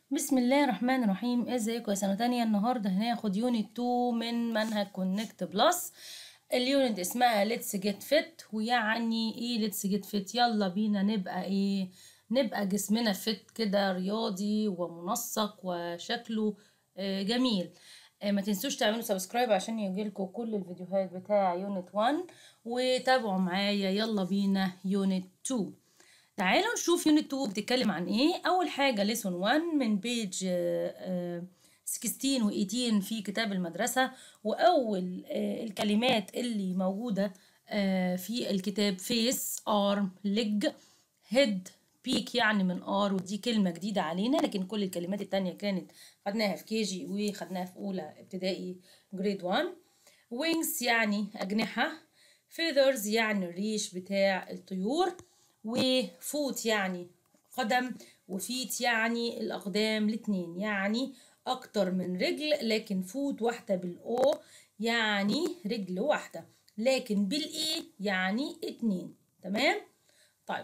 بسم الله الرحمن الرحيم ازيكم يا سنة تانية النهاردة هناخد يونت 2 من منهج كونكت بلس اليونت اسمها ليتس جيت فيت ويعني ايه ليتس جيت فيت يلا بينا نبقى ايه نبقى جسمنا فيت كده رياضي ومنسق وشكله آه، جميل آه، ما تنسوش تعملوا سبسكرايب عشان يجيلكوا كل الفيديوهات بتاع يونت 1 وتابعوا معايا يلا بينا يونت 2 تعالوا نشوف يونت 2 بتتكلم عن ايه اول حاجه ليسون 1 من بيج 16 و 18 في كتاب المدرسه واول آه، الكلمات اللي موجوده آه، في الكتاب فيس ارم ليج هيد بيك يعني من ار ودي كلمه جديده علينا لكن كل الكلمات التانية كانت خدناها في كي جي وخدناها في اولى ابتدائي جريد 1 wings يعني اجنحه feathers يعني الريش بتاع الطيور وفوت يعني قدم وفيت يعني الأقدام الاتنين يعني أكتر من رجل لكن فوت واحدة بالأو يعني رجل واحدة لكن بالإي يعني اتنين تمام طيب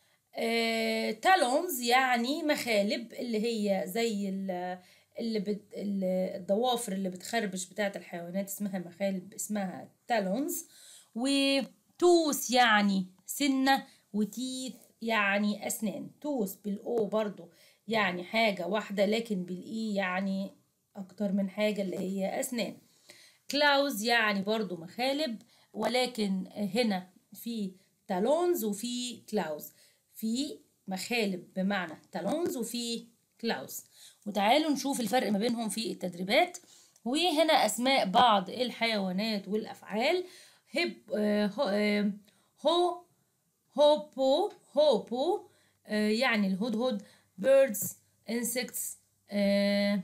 آه، تالونز يعني مخالب اللي هي زي ال- اللي بت... ال- الضوافر اللي بتخربش بتاعت الحيوانات اسمها مخالب اسمها تالونز وتوس يعني سنة وتيث يعني أسنان توس بالأو برضو يعني حاجة واحدة لكن بالإي يعني أكتر من حاجة اللي هي أسنان كلاوز يعني برضو مخالب ولكن هنا في تالونز وفي كلاوز في مخالب بمعنى تالونز وفي كلاوز وتعالوا نشوف الفرق ما بينهم في التدريبات وهنا أسماء بعض الحيوانات والأفعال هب آه، هو آه، هو هوبو هوبو آه، يعني الهدهد birds insects آه،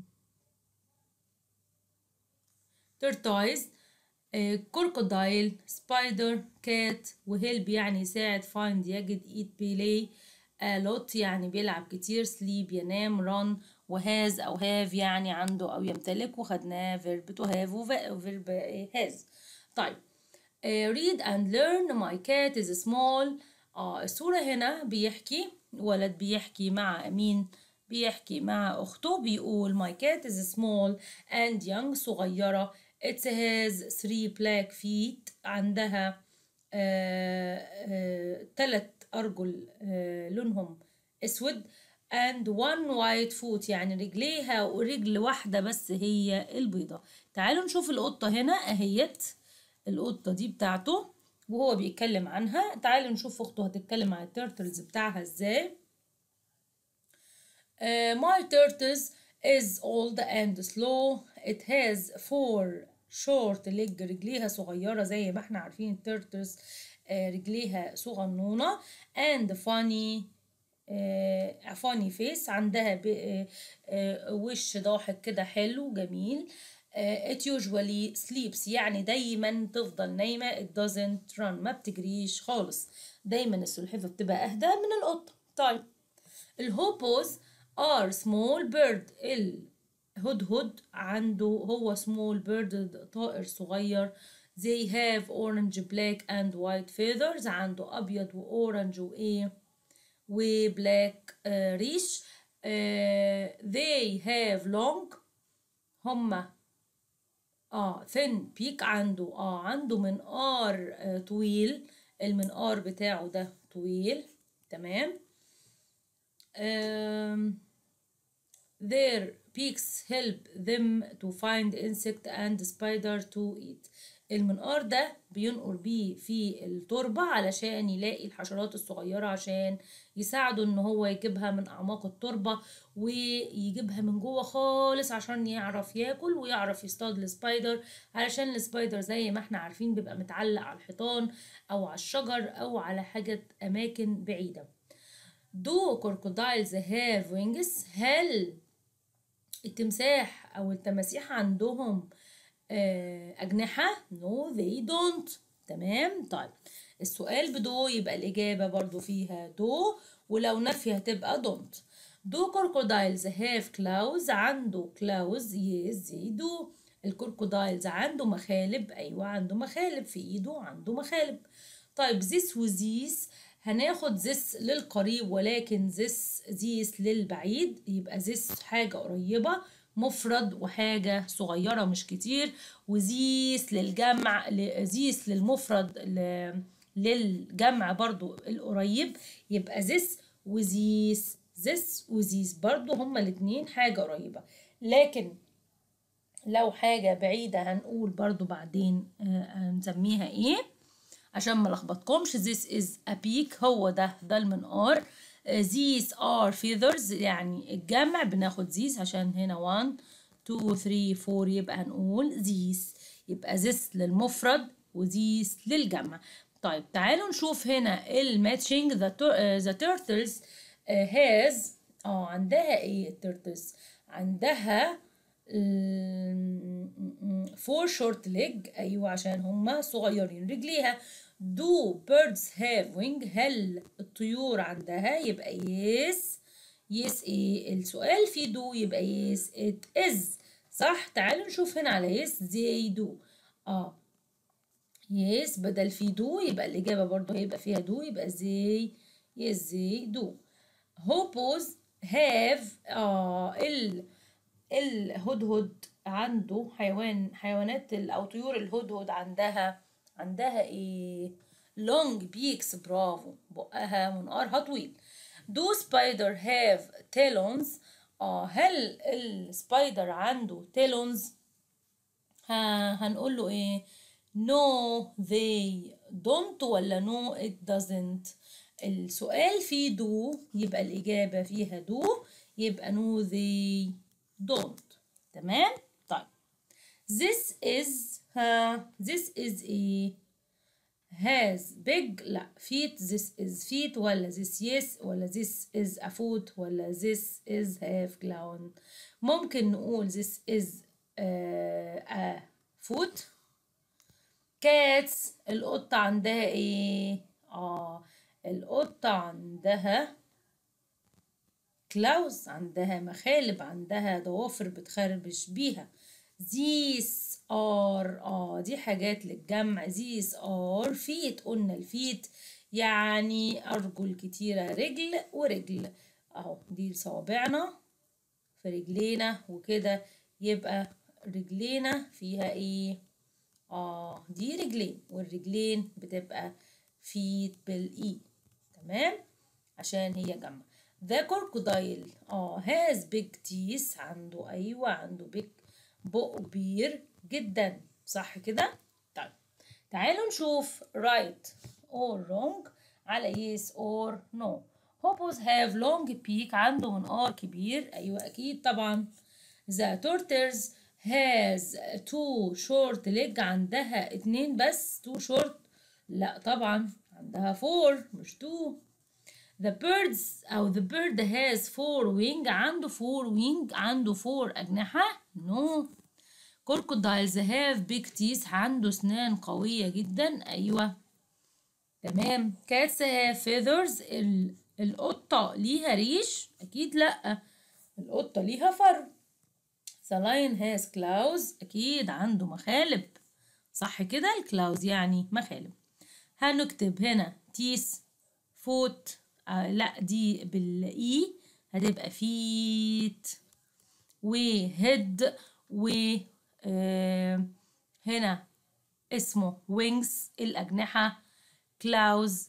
تورتايز كروكودايل سبايدر كات وهيلب يعني يساعد فايند يجد ايت بيلي لوت يعني بيلعب كتير سليب ينام ران وهاز او هاف يعني عنده او يمتلك وخدناه فيرب تو هاف وفيرب هاز طيب آه، read and learn my cat is small اه الصورة هنا بيحكي ولد بيحكي مع مين بيحكي مع أخته بيقول my cat is small and young صغيرة it has three black feet عندها آه آه تلت أرجل آه لونهم أسود and one white foot يعني رجليها ورجل واحدة بس هي البيضة تعالوا نشوف القطة هنا أهيت القطة دي بتاعته وهو بيتكلم عنها تعالوا نشوف أخته هتتكلم عن التيرتلز بتاعها ازاي Uh, my tortoise is old and slow. It has four short leg رجليها صغيرة زي ما احنا عارفين التيرتلز رجليها صغنونة and funny آه، funny face عندها ب- آه، آه، وش ضاحك كده حلو جميل آه، it usually sleeps يعني دايما تفضل نايمة it doesn't run ما بتجريش خالص دايما السلحفة بتبقى أهدى من القطة طيب الهوبوز are small bird الهدهد عنده هو small bird طائر صغير they have orange black and white feathers عنده أبيض وأورنج وإيه وبلاك آه، ريش آه، they have long هما اه ثين بيك عنده اه عنده منقار آه طويل المنقار بتاعه ده طويل تمام um, their peaks help them to find insect and spider to eat المنقار ده بينقر بيه في التربة علشان يلاقي الحشرات الصغيرة عشان يساعده ان هو يجيبها من اعماق التربة ويجيبها من جوه خالص عشان يعرف ياكل ويعرف يصطاد السبايدر علشان السبايدر زي ما احنا عارفين بيبقى متعلق على الحيطان او على الشجر او على حاجة اماكن بعيدة Do crocodiles have wings؟ هل التمساح أو التماسيح عندهم آه، أجنحة؟ No they don't تمام طيب السؤال بدو يبقى الإجابة برضو فيها دو ولو نفي هتبقى don't Do crocodiles have claws؟ عنده claws yes they do الكروكودايلز عنده مخالب أيوة عنده مخالب في إيده عنده مخالب طيب this و this هناخد this للقريب ولكن this this للبعيد يبقى this حاجة قريبة مفرد وحاجة صغيرة مش كتير وزيس للجمع زيس للمفرد للجمع برضو القريب يبقى this وزيس this وزيس برضو هما الاتنين حاجة قريبة لكن لو حاجة بعيدة هنقول برضو بعدين هنسميها ايه عشان ما لخبطكمش this is a peak هو ده ده المنقار these are feathers يعني الجمع بناخد these عشان هنا 1 2 3 4 يبقى هنقول these يبقى this للمفرد وthese للجمع طيب تعالوا نشوف هنا الماتشنج the, uh, the turtles uh, has اه عندها ايه التورتلز عندها فور شورت ليج ايوه عشان هما صغيرين رجليها do birds have wing هل الطيور عندها يبقى yes yes ايه السؤال في do يبقى yes it is صح تعالوا نشوف هنا على yes they do اه yes بدل في do يبقى الإجابة برضو هيبقى فيها do يبقى they yes they do hopos have اه ال الهدهد عنده حيوان حيوانات او طيور الهدهد عندها عندها ايه لونج بيكس برافو بقها منقارها طويل دو سبايدر هاف تيلونز اه هل السبايدر عنده تيلونز ها هنقول له ايه no they don't ولا no it doesn't السؤال فيه do يبقى الإجابة فيها do يبقى no they don't تمام طيب this is ها this is a has big لا feet this is feet ولا this yes ولا this is a foot ولا this is have clown ممكن نقول this is uh, a foot cats القطة عندها ايه اه القطة عندها كلاوز عندها مخالب عندها ضوافر بتخربش بيها these are اه دي حاجات للجمع these are feet قلنا الفيت يعني أرجل كتيرة رجل ورجل أهو دي صوابعنا في رجلينا وكده يبقى رجلينا فيها ايه اه دي رجلين والرجلين بتبقى فيت بالاي تمام عشان هي جمع The crocodile اه has big teeth عنده أيوة عنده big بق كبير جدا صح كده؟ طيب تعالوا نشوف right or wrong على yes or no Hobos have long beak عنده منقار كبير أيوة أكيد طبعا The tortoise has two short leg عندها اتنين بس two short لا طبعا عندها four مش two The birds أو the bird has four wing عنده four wing عنده four أجنحة no crocodiles have big teeth عنده أسنان قوية جدا أيوة تمام cats have feathers ال... القطة ليها ريش أكيد لأ القطة ليها فر The lion has claws أكيد عنده مخالب صح كده الكلاوز يعني مخالب هنكتب هنا teeth foot آه لا دي بالاي هتبقى فيت وهيد و آه هنا اسمه wings الأجنحة كلاوز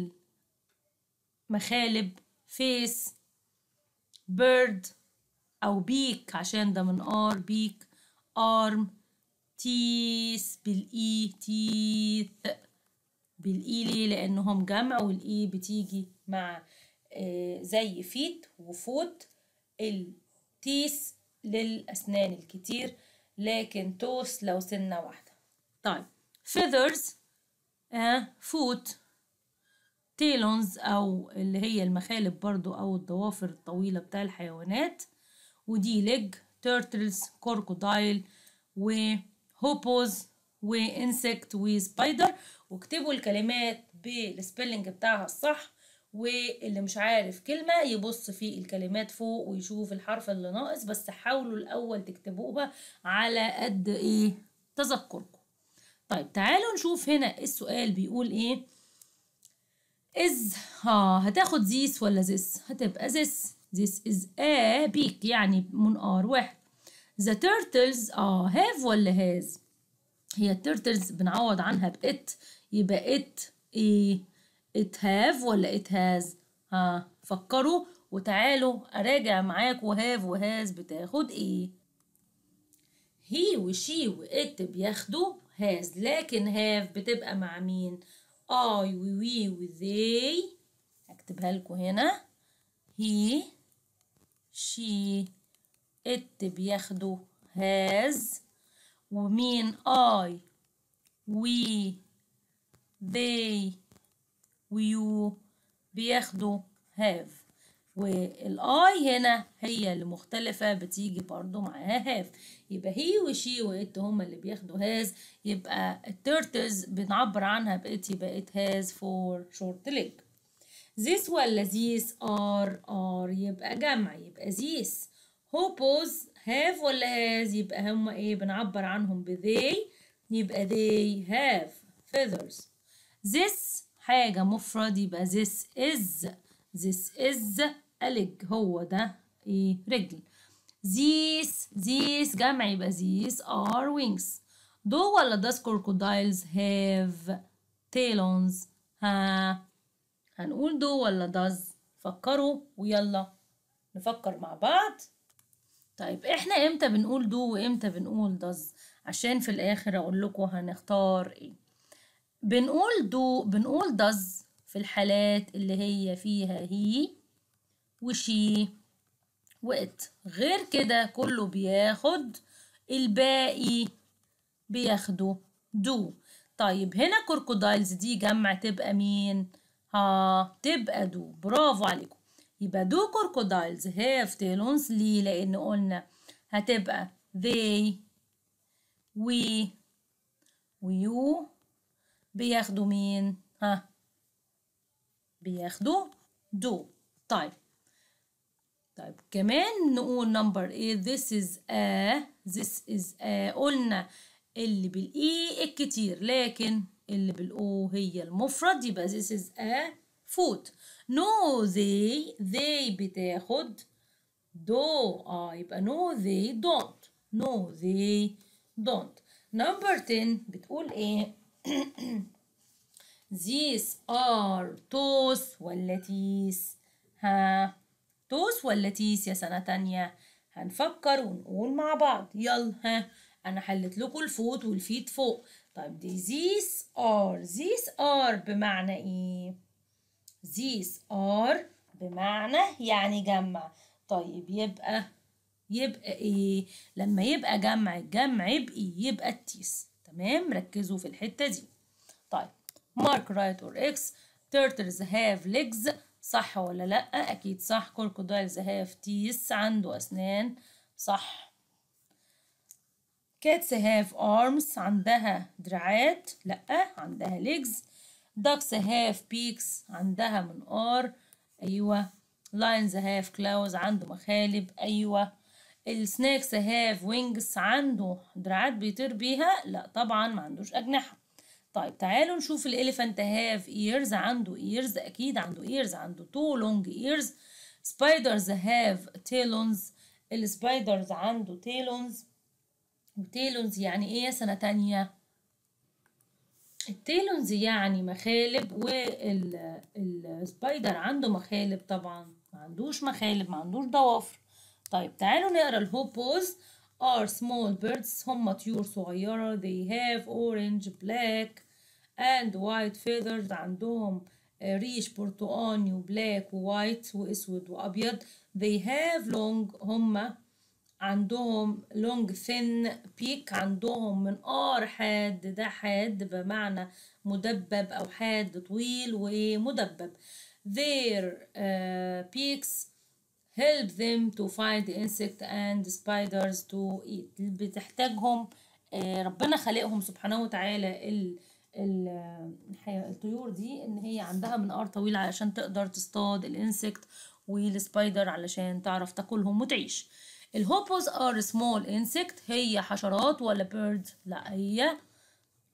المخالب فيس بيرد أو بيك عشان ده من ار بيك arm تيس بالإي تيث بالإي ليه لأنهم جمع والإي بتيجي مع آه زي فيت وفوت التيس للأسنان الكتير لكن توس لو سنة واحدة طيب feathers آه فوت تيلونز أو اللي هي المخالب برضو أو الضوافر الطويلة بتاع الحيوانات ودي ليج تيرتلز كروكودايل وهوبوز وانسكت وسبايدر واكتبوا الكلمات بالسبيلنج بتاعها الصح واللي مش عارف كلمة يبص في الكلمات فوق ويشوف الحرف اللي ناقص بس حاولوا الأول تكتبوها على قد إيه تذكركم طيب تعالوا نشوف هنا السؤال بيقول إيه is ها هتاخد this ولا this هتبقى this this is a beak يعني منقار واحد the turtles اه have ولا has هي التيرتلز بنعوض عنها بإت يبقى إت إيه it have ولا it has ها فكروا وتعالوا أراجع معاكوا have وهاز بتاخد إيه هي وشي وإت بياخدوا has لكن have بتبقى مع مين I و we و they هكتبها لكم هنا he she it بياخدوا has ومين I we they ويو بياخدوا have والاي هنا هي اللي مختلفة بتيجي برضو معاها have يبقى هي وشي وات هما اللي بياخدوا has يبقى التيرتلز بنعبر عنها بإت يبقى it has for short leg this ولا these are are يبقى جمع يبقى these hopos have ولا has يبقى هما ايه بنعبر عنهم ب they يبقى they have feathers this حاجة مفرد يبقى this is this is a leg هو ده ايه رجل these these جمع يبقى these are wings do ولا does crocodiles have talons ها هنقول do ولا does فكروا ويلا نفكر مع بعض طيب احنا امتى بنقول do وامتى بنقول does عشان في الاخر اقول لكم هنختار ايه بنقول do بنقول does في الحالات اللي هي فيها هي وشي وات غير كده كله بياخد الباقي بياخدوا دو طيب هنا كروكودايلز دي جمع تبقى مين ها تبقى دو برافو عليكم يبقى دو كروكودايلز هاف تيلونز ليه لان قلنا هتبقى they we ويو بياخدوا مين ها بياخدوا دو طيب طيب كمان نقول نمبر ايه this is a this is a قلنا اللي بالاي الكتير لكن اللي بالاو هي المفرد يبقى this is a food no they they بتاخد do اه يبقى no they don't no they don't number 10 بتقول ايه these are toes ولا تيس ها توس ولا تيس يا سنة تانية هنفكر ونقول مع بعض يلا ها أنا حلت لكم الفوت والفيت فوق طيب دي these are these are بمعنى إيه؟ these are بمعنى يعني جمع طيب يبقى يبقى إيه؟ لما يبقى جمع الجمع بإيه؟ يبقى التيس تمام ركزوا في الحتة دي طيب mark right or x turtles have legs صح ولا لأ أكيد صح crocodiles have teeth عنده أسنان صح cats have arms عندها دراعات لأ عندها legs ducks have beaks عندها منقار أيوة lions have claws عنده مخالب أيوة السناكس have wings عنده دراعات بيطير بيها لأ طبعا ما عندوش أجنحة طيب تعالوا نشوف الإليفانت هاف ears عنده ears أكيد عنده ears عنده two long ears spiders have talons السبايدرز عنده talons وتيلونز يعني إيه سنة تانية التيلونز يعني مخالب والسبايدر عنده مخالب طبعا ما عندوش مخالب ما عندوش ضوافر طيب تعالوا نقرا الهوبوز are small birds هم طيور صغيرة they have orange black and white feathers عندهم ريش برتقاني وبلاك ووايت واسود وابيض they have long هم عندهم long thin beak عندهم منقار حاد ده حاد بمعنى مدبب او حاد طويل ومدبب their uh, beaks help them to find insect and spiders to eat بتحتاجهم ربنا خلقهم سبحانه وتعالى ال الطيور دي ان هي عندها منقار طويل علشان تقدر تصطاد الانسكت والسبايدر علشان تعرف تاكلهم وتعيش الهوبوز ار سمول انسكت هي حشرات ولا بيرد لا هي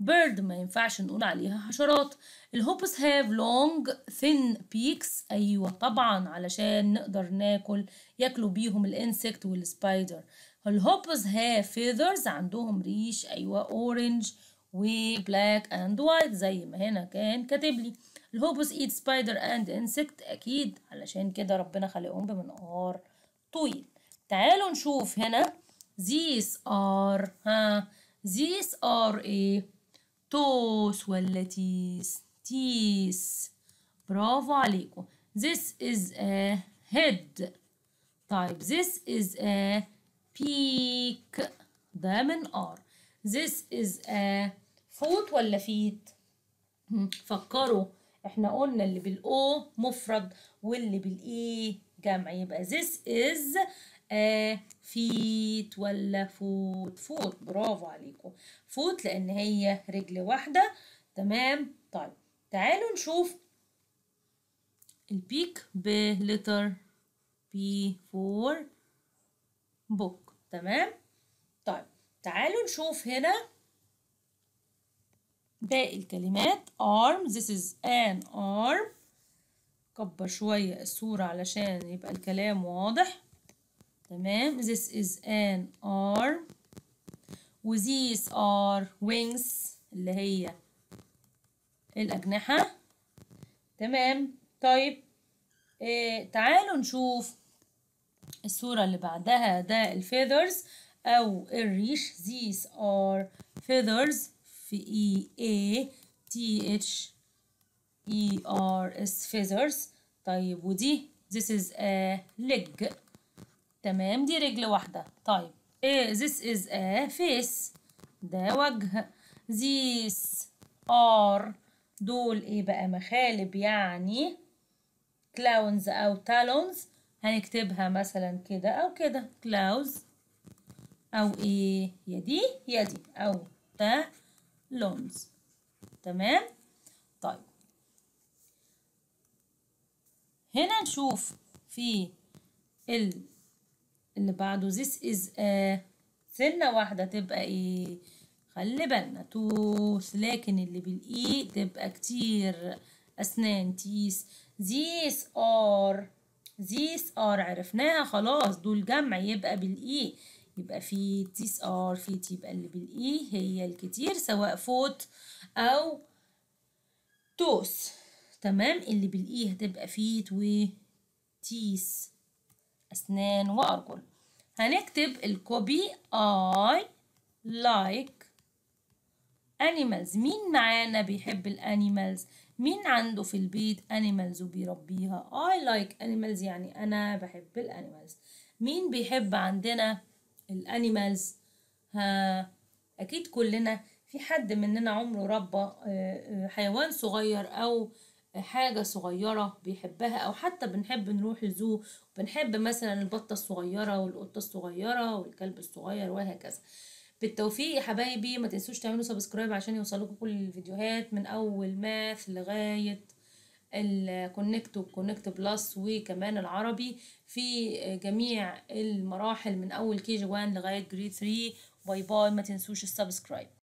bird ما ينفعش نقول عليها حشرات الهوبس have long thin beaks أيوة طبعا علشان نقدر ناكل ياكلوا بيهم الانسكت والسبايدر الهوبس have feathers عندهم ريش أيوة orange وبلاك اند وايت زي ما هنا كان كاتب لي الهوبس eat spider and insect أكيد علشان كده ربنا خلقهم بمنقار طويل تعالوا نشوف هنا these are ها these are ايه توس ولا تيس تيس برافو عليكم this is a head طيب this is a peak ده من R this is a foot ولا feet فكروا احنا قلنا اللي بالاو مفرد واللي بالاي جمع يبقى this is a feet ولا فوت فوت برافو عليكم فوت لان هي رجل واحده تمام طيب تعالوا نشوف البيك بلتر بي فور بوك تمام طيب تعالوا نشوف هنا باقي الكلمات arm this is an arm كبر شوية الصورة علشان يبقى الكلام واضح تمام this is an arm و these are wings اللي هي الأجنحة تمام طيب إيه تعالوا نشوف الصورة اللي بعدها ده الفيذرز أو الريش these are feathers في E A T H E R S feathers طيب ودي this is a leg تمام دي رجل واحدة طيب إيه this is a face ده وجه these are دول ايه بقى مخالب يعني clowns أو talons هنكتبها مثلا كده أو كده clouds أو ايه يدي يدي أو talons تمام طيب هنا نشوف في ال اللي بعده this is a سنة واحدة تبقى ايه خلي بالنا توث لكن اللي بالاي تبقى كتير اسنان تيس these are these are عرفناها خلاص دول جمع يبقى بالاي يبقى في these are في يبقى اللي بالاي هي الكتير سواء فوت او توس تمام اللي بالاي هتبقى فيت وتيس اسنان وارجل هنكتب الكوبي I like animals مين معانا بيحب الانيمالز مين عنده في البيت animals وبيربيها I like animals يعني أنا بحب الانيمالز مين بيحب عندنا الانيمالز ها أكيد كلنا في حد مننا عمره ربى حيوان صغير أو حاجة صغيرة بيحبها أو حتى بنحب نروح الزو بنحب مثلا البطة الصغيرة والقطة الصغيرة والكلب الصغير وهكذا بالتوفيق يا حبايبي ما تنسوش تعملوا سبسكرايب عشان يوصلكم كل الفيديوهات من اول ماث لغايه الكونكت والكونكت بلس وكمان العربي في جميع المراحل من اول كي جي 1 لغايه جريد 3 باي باي ما تنسوش السبسكرايب